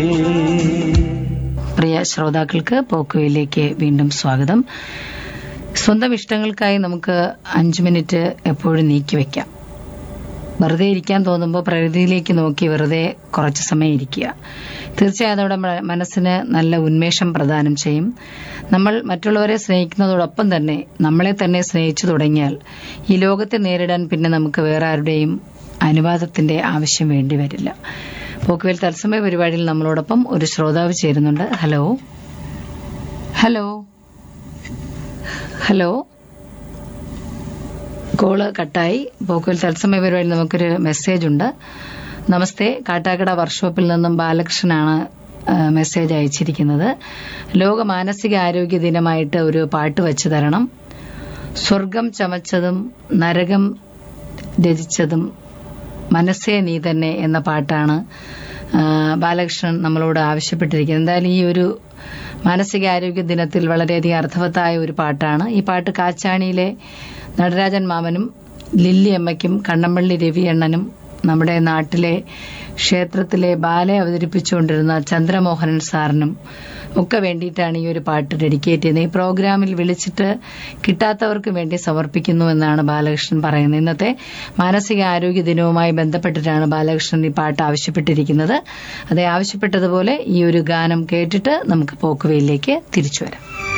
പ്രിയ ശ്രോതാക്കൾക്ക് പോക്കുവയിലേക്ക് വീണ്ടും സ്വാഗതം സ്വന്തം ഇഷ്ടങ്ങൾക്കായി നമുക്ക് അഞ്ചു മിനിറ്റ് എപ്പോഴും നീക്കിവെക്കാം വെറുതെ ഇരിക്കാൻ തോന്നുമ്പോൾ പ്രകൃതിയിലേക്ക് നോക്കി വെറുതെ കുറച്ച് സമയം ഇരിക്കുക തീർച്ചയായും അതോടെ മ- മനസ്സിന് നല്ല ഉന്മേഷം പ്രദാനം ചെയ്യും നമ്മൾ മറ്റുള്ളവരെ സ്നേഹിക്കുന്നതോടൊപ്പം തന്നെ നമ്മളെ തന്നെ സ്നേഹിച്ചു തുടങ്ങിയാൽ ഈ ലോകത്തെ നേരിടാൻ പിന്നെ നമുക്ക് വേറെ ആരുടെയും അനുവാദത്തിന്റെ ആവശ്യം വേണ്ടി വരില്ല പോക്കുവേൽ തത്സമയ പരിപാടിയിൽ നമ്മളോടൊപ്പം ഒരു ശ്രോതാവ് ചേരുന്നുണ്ട് ഹലോ ഹലോ ഹലോ കോള് കട്ടായി പോക്കുവൽ തത്സമയ പരിപാടി നമുക്കൊരു മെസ്സേജ് ഉണ്ട് നമസ്തേ കാട്ടാക്കട വർക്ക്ഷോപ്പിൽ നിന്നും ബാലകൃഷ്ണനാണ് ആ, മെസ്സേജ് അയച്ചിരിക്കുന്നത് ലോക മാനസിക ആരോഗ്യ ദിനമായിട്ട് ഒരു പാട്ട് വെച്ച് തരണം സ്വർഗം ചമച്ചതും നരകം രചിച്ചതും മനസ്സേ നീ തന്നെ എന്ന പാട്ടാണ് ആ, ബാലകൃഷ്ണൻ നമ്മളോട് ആവശ്യപ്പെട്ടിരിക്കുന്നത് എന്തായാലും ഈ ഒരു മാനസികാരോഗ്യ ദിനത്തിൽ വളരെയധികം അർത്ഥവത്തായ ഒരു പാട്ടാണ് ഈ പാട്ട് കാച്ചാണിയിലെ നടരാജൻ മാമനും ലില്ലി അമ്മയ്ക്കും കണ്ണമ്പള്ളി രവിയണ്ണനും നമ്മുടെ നാട്ടിലെ ക്ഷേത്രത്തിലെ ബാലെ അവതരിപ്പിച്ചുകൊണ്ടിരുന്ന ചന്ദ്രമോഹനൻ സാറിനും ഒക്കെ വേണ്ടിയിട്ടാണ് ഈ ഒരു പാട്ട് ഡെഡിക്കേറ്റ് ചെയ്യുന്നത് ഈ പ്രോഗ്രാമിൽ വിളിച്ചിട്ട് കിട്ടാത്തവർക്ക് വേണ്ടി സമർപ്പിക്കുന്നു എന്നാണ് ബാലകൃഷ്ണൻ പറയുന്നത് ഇന്നത്തെ മാനസിക ആരോഗ്യ ദിനവുമായി ബന്ധപ്പെട്ടിട്ടാണ് ബാലകൃഷ്ണൻ ഈ പാട്ട് ആവശ്യപ്പെട്ടിരിക്കുന്നത് അതേ ആവശ്യപ്പെട്ടതുപോലെ ഈ ഒരു ഗാനം കേട്ടിട്ട് നമുക്ക് പോക്കുവയിലേക്ക് തിരിച്ചു വരാം